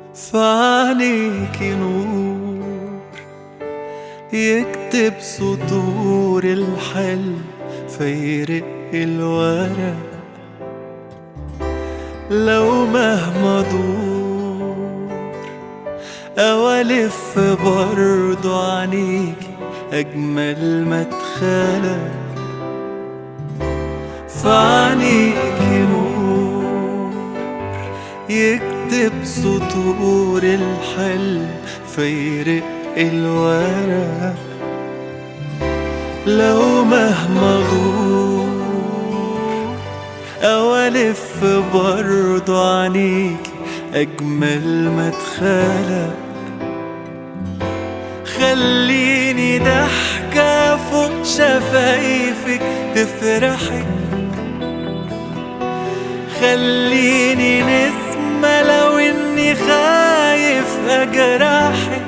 فعليك نور يكتب سطور الحلم فيرق الورق لو مهما دور أو ألف برضو عنيك أجمل ما اتخلق فعنيك نور يكتب سطور الحلم فيرق الورق لو مهما غور أو ألف برضو عنيك أجمل ما اتخلق خليني ضحكة فوق شفايفك تفرحك خليني نسمة لو اني خايف اجرحك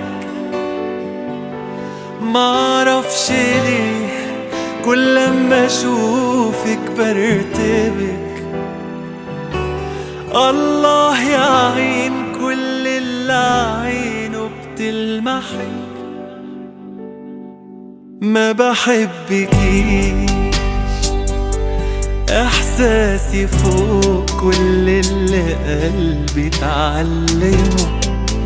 معرفش ليه كل لما اشوفك برتبك الله يعين كل اللي عينه بتلمحك ما بحبكيش احساسي فوق كل اللي قلبي اتعلمه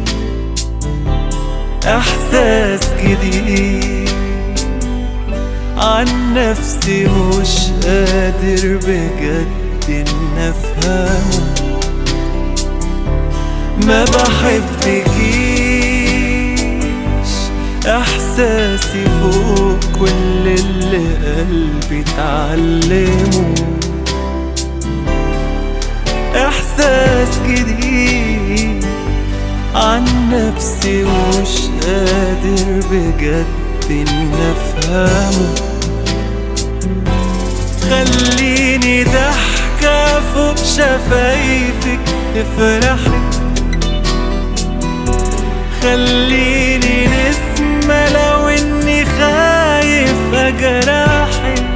احساس جديد عن نفسي مش قادر بجد ان افهمه ما بحبكيش احساسي فوق كل اللي قلبي اتعلمه احساس جديد عن نفسي مش قادر بجد ان افهمه خليني ضحكة فوق شفايفك تفرحك خليني نسمة لو اني خايف اجرحك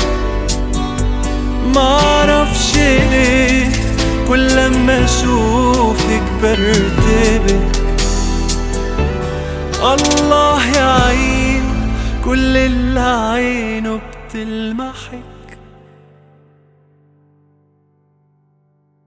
معرفش ليه كل لما اشوفك برتبك الله يعين كل اللي عينه بتلمحك